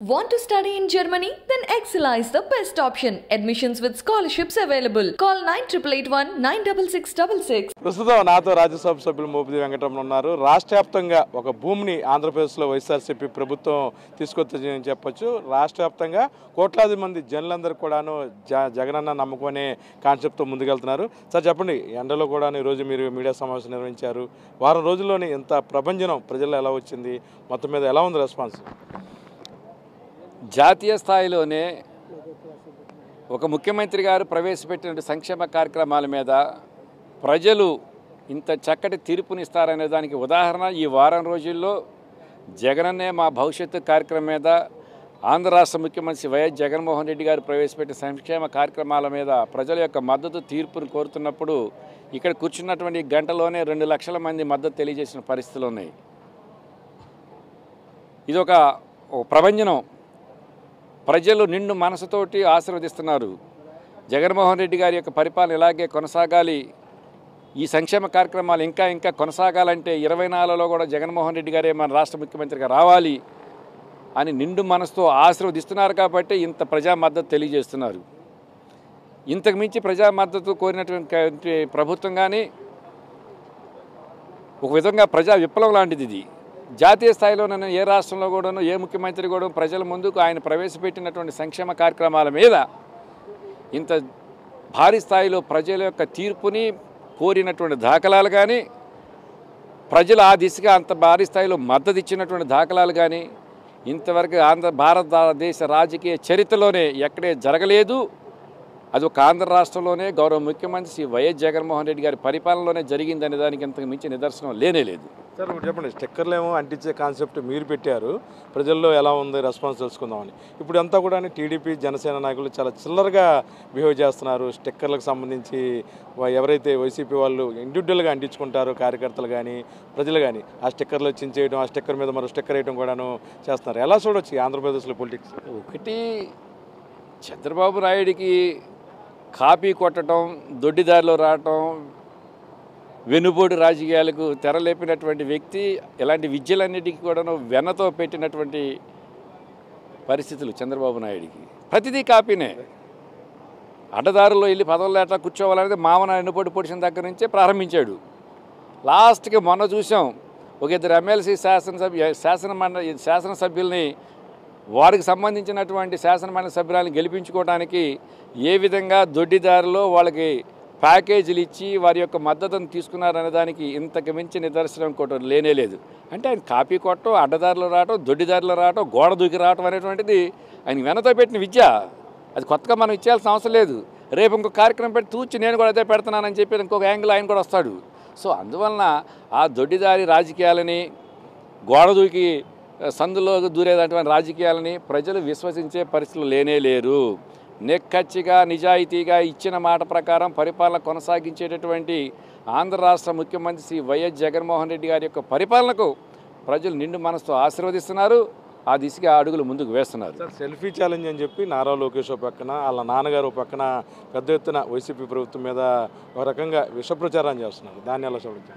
Want to study in Germany? Then Excella is the best option. Admissions with scholarships available. Call 9881 96666. ప్రస్తుతం నాతో రాజ్యసభ సభ్యులు మోపిది వెంకటరమణ ఉన్నారు రాష్ట్ర వ్యాప్తంగా ఒక భూమిని ఆంధ్రప్రదేశ్లో వైఎస్ఆర్సీపీ ప్రభుత్వం తీసుకొచ్చిందని చెప్పొచ్చు రాష్ట్ర వ్యాప్తంగా కోట్లాది మంది జనులందరూ కూడాను జ జగనన్న నమ్మకం అనే కాన్సెప్ట్తో ముందుకెళ్తున్నారు సార్ చెప్పండి ఎండలో కూడా ఈరోజు మీరు మీడియా సమావేశం నిర్వహించారు వారం రోజుల్లోనే ఇంత ప్రభంజనం ప్రజల్లో ఎలా వచ్చింది మొత్తం మీద ఎలా ఉంది రెస్పాన్స్ జాతీయ స్థాయిలోనే ఒక ముఖ్యమంత్రి గారు ప్రవేశపెట్టిన సంక్షేమ కార్యక్రమాల మీద ప్రజలు ఇంత చక్కటి తీర్పునిస్తారనే దానికి ఉదాహరణ ఈ వారం రోజుల్లో జగనన్నే మా భవిష్యత్తు కార్యక్రమం మీద ఆంధ్ర రాష్ట్ర ముఖ్యమంత్రి వైఎస్ జగన్మోహన్ రెడ్డి గారు ప్రవేశపెట్టిన సంక్షేమ కార్యక్రమాల మీద ప్రజల యొక్క మద్దతు తీర్పును కోరుతున్నప్పుడు ఇక్కడ కూర్చున్నటువంటి గంటలోనే రెండు లక్షల మంది మద్దతు తెలియజేసిన పరిస్థితులు ఉన్నాయి ఇది ఒక ఒక ప్రభంజనం ప్రజలు నిండు మనసుతోటి ఆశీర్వదిస్తున్నారు జగన్మోహన్ రెడ్డి గారి యొక్క పరిపాలన ఇలాగే కొనసాగాలి ఈ సంక్షేమ కార్యక్రమాలు ఇంకా ఇంకా కొనసాగాలంటే ఇరవై నాలుగులో కూడా జగన్మోహన్ రెడ్డి గారే మన రాష్ట్ర ముఖ్యమంత్రిగా రావాలి అని నిండు మనసుతో ఆశీర్వదిస్తున్నారు కాబట్టి ఇంత ప్రజా మద్దతు తెలియజేస్తున్నారు ఇంతకు మించి ప్రజా మద్దతు కోరినటువంటి ప్రభుత్వం కానీ ఒక విధంగా ప్రజా విప్లవం లాంటిది ఇది జాతీయ స్థాయిలోనైనా ఏ రాష్ట్రంలో కూడాను ఏ ముఖ్యమంత్రి కూడా ప్రజల ముందుకు ఆయన ప్రవేశపెట్టినటువంటి సంక్షేమ కార్యక్రమాల మీద ఇంత భారీ స్థాయిలో ప్రజల యొక్క తీర్పుని కోరినటువంటి దాఖలాలు కానీ ప్రజలు ఆ దిశగా అంత భారీ స్థాయిలో మద్దతు ఇచ్చినటువంటి దాఖలాలు కానీ ఇంతవరకు ఆంధ్ర భారతదేశ రాజకీయ చరిత్రలోనే ఎక్కడే జరగలేదు అది ఒక ఆంధ్ర రాష్ట్రంలోనే గౌరవ ముఖ్యమంత్రి శ్రీ వైఎస్ జగన్మోహన్ రెడ్డి గారి పరిపాలనలోనే జరిగిందనే దానికి ఇంతకు మించి నిదర్శనం లేనే లేదు సార్ ఇప్పుడు చెప్పండి స్టిక్కర్లు ఏమో అంటించే కాన్సెప్ట్ మీరు పెట్టారు ప్రజల్లో ఎలా ఉంది రెస్పాన్స్ తెలుసుకుందామని ఇప్పుడు అంతా కూడా టీడీపీ జనసేన నాయకులు చాలా చిల్లరగా బిహేవ్ చేస్తున్నారు స్టిక్కర్లకు సంబంధించి వా- ఎవరైతే వైసీపీ వాళ్ళు ఇండివిజువల్గా అంటించుకుంటారో కార్యకర్తలు కానీ ప్రజలు కానీ ఆ స్టిక్కర్లు చించేయడం ఆ స్టిక్కర్ మీద మరో స్టిక్కర్ వేయడం కూడాను చేస్తున్నారు ఎలా చూడొచ్చు ఈ ఆంధ్రప్రదేశ్లో పొలిటిక్స్ ఒకటి చంద్రబాబు నాయుడికి కాపీ కొట్టడం దొడ్డిదారిలో రావటం వెనుబోడు రాజకీయాలకు తెరలేపినటువంటి వ్యక్తి ఇలాంటి విద్యలన్నిటికీ కూడాను వెన్నతో పెట్టినటువంటి పరిస్థితులు చంద్రబాబు నాయుడికి ప్రతిదీ కాపీనే అడ్డదారుల్లో వెళ్ళి పదవులు ఎట్లా కూర్చోవాలనేది మామన ఎన్నుపోటు పొడిచిన దగ్గర నుంచే ప్రారంభించాడు లాస్ట్కి మొన్న చూసాం ఒక ఇద్దరు ఎమ్మెల్సీ శాసనసభ్య శాసనమండ శాసనసభ్యుల్ని వారికి సంబంధించినటువంటి శాసనమండలి సభ్యులను గెలిపించుకోవడానికి ఏ విధంగా దొడ్డిదారిలో వాళ్ళకి ప్యాకేజీలు ఇచ్చి వారి యొక్క మద్దతును తీసుకున్నారనే దానికి ఇంతకు మించి నిదర్శనం ఇంకోటి లేనే లేదు అంటే ఆయన కాపీ కొట్టడం అడ్డదారిలో రావటం దొడ్డిదారిలో రావటం గోడ దూకి రావటం అనేటువంటిది ఆయన వెనతో పెట్టిన విద్య అది కొత్తగా మనం ఇచ్చేయాల్సిన అవసరం లేదు రేపు ఇంకో కార్యక్రమం పెట్టి తూచి నేను కూడా అదే పెడుతున్నానని చెప్పి ఇంకొక యాంగిల్ ఆయన కూడా వస్తాడు సో అందువలన ఆ దొడ్డిదారి రాజకీయాలని గోడ దూకి ఆ, సందులో దూరేటటువంటి రాజకీయాలని ప్రజలు విశ్వసించే పరిస్థితులు లేనే లేరు నెక్కచ్చిగా నిజాయితీగా ఇచ్చిన మాట ప్రకారం పరిపాలన కొనసాగించేటటువంటి ఆంధ్ర రాష్ట్ర ముఖ్యమంత్రి శ్రీ వైఎస్ జగన్మోహన్ రెడ్డి గారి యొక్క పరిపాలనకు ప్రజలు నిండు మనసుతో ఆశీర్వదిస్తున్నారు ఆ దిశగా అడుగులు ముందుకు వేస్తున్నారు సార్ సెల్ఫీ ఛాలెంజ్ అని చెప్పి నారా లోకేష్ ఓ పక్కన వాళ్ళ నాన్నగారు ఓ పక్కన పెద్ద ఎత్తున వైసీపీ ప్రభుత్వం మీద ఒక రకంగా విష ప్రచారం చేస్తున్నారు దాన్ని ఎలా చూడొచ్చు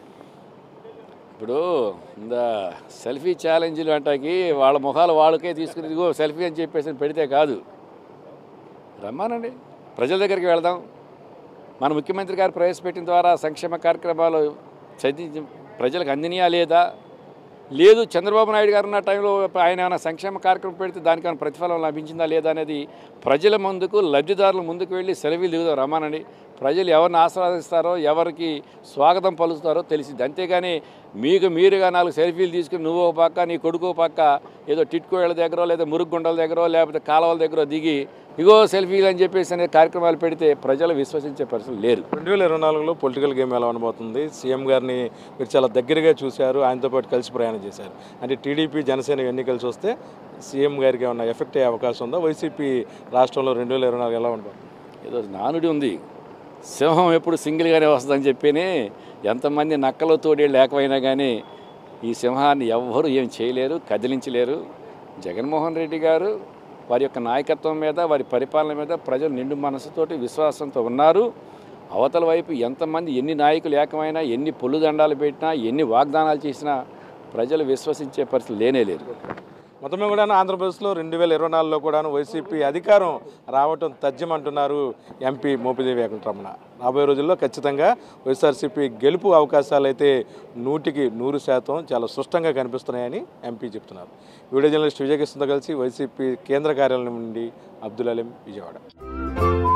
ఇప్పుడు ఇంద సెల్ఫీ ఛాలెంజ్లు అంటాకి వాళ్ళ ముఖాలు వాళ్ళకే తీసుకుని ఇదిగో సెల్ఫీ అని చెప్పేసి పెడితే కాదు రమ్మానండి ప్రజల దగ్గరికి వెళదాం మన ముఖ్యమంత్రి గారు ప్రవేశపెట్టిన ద్వారా సంక్షేమ కార్యక్రమాలు చదివి ప్రజలకు అందినయా లేదా లేదు చంద్రబాబు నాయుడు గారు ఉన్న టైంలో ఆయన ఏమైనా సంక్షేమ కార్యక్రమం పెడితే దానికైనా ప్రతిఫలం లభించిందా లేదా అనేది ప్రజల ముందుకు లబ్ధిదారుల ముందుకు వెళ్ళి సెలవులు దిగుదాం రమ్మానండి ప్రజలు ఎవరిని ఆస్వాదిస్తారో ఎవరికి స్వాగతం పలుకుతారో తెలిసింది అంతేగాని మీకు మీరుగా నాలుగు సెల్ఫీలు తీసుకుని నువ్వు ఒక పక్క నీ కొడుకు ఒక పక్క ఏదో టిట్కోళ్ళ దగ్గర లేదా మురుగుండల దగ్గర లేకపోతే కాలువల దగ్గర దిగి ఇగో సెల్ఫీలు అని చెప్పేసి అనే కార్యక్రమాలు పెడితే ప్రజలు విశ్వసించే పరిస్థితులు లేరు రెండు వేల ఇరవై నాలుగులో పొలిటికల్ గేమ్ ఎలా ఉండబోతుంది సీఎం గారిని మీరు చాలా దగ్గరగా చూశారు ఆయనతో పాటు కలిసి ప్రయాణం చేశారు అంటే టీడీపీ జనసేన ఇవన్నీ కలిసి వస్తే సీఎం గారికి ఏమైనా ఎఫెక్ట్ అయ్యే అవకాశం ఉందా వైసీపీ రాష్ట్రంలో రెండు వేల ఇరవై నాలుగు ఎలా ఉండబోతుంది ఏదో నానుడి ఉంది సింహం ఎప్పుడు సింగిల్గానే వస్తుందని చెప్పిని ఎంతమంది నక్కలో తోడేళ్ళు లేకపోయినా కానీ ఈ సింహాన్ని ఎవ్వరూ ఏం చేయలేరు కదిలించలేరు జగన్మోహన్ రెడ్డి గారు వారి యొక్క నాయకత్వం మీద వారి పరిపాలన మీద ప్రజలు నిండు మనసుతోటి విశ్వాసంతో ఉన్నారు అవతల వైపు ఎంతమంది ఎన్ని నాయకులు ఏకమైనా ఎన్ని పొల్లు దండాలు పెట్టినా ఎన్ని వాగ్దానాలు చేసినా ప్రజలు విశ్వసించే పరిస్థితి లేనే లేరు మొత్తమే కూడా ఆంధ్రప్రదేశ్లో రెండు వేల ఇరవై నాలుగులో కూడా వైసీపీ అధికారం రావటం తథ్యమంటున్నారు ఎంపీ మోపిదేవి వెంకటరమణ రాబోయే రోజుల్లో ఖచ్చితంగా వైఎస్ఆర్సీపీ గెలుపు అవకాశాలు అయితే నూటికి నూరు శాతం చాలా స్పష్టంగా కనిపిస్తున్నాయని ఎంపీ చెప్తున్నారు వీడియో జర్నలిస్ట్ విజయకృష్ణతో కలిసి వైసీపీ కేంద్ర కార్యాలయం నుండి అబ్దుల్ అలీం విజయవాడ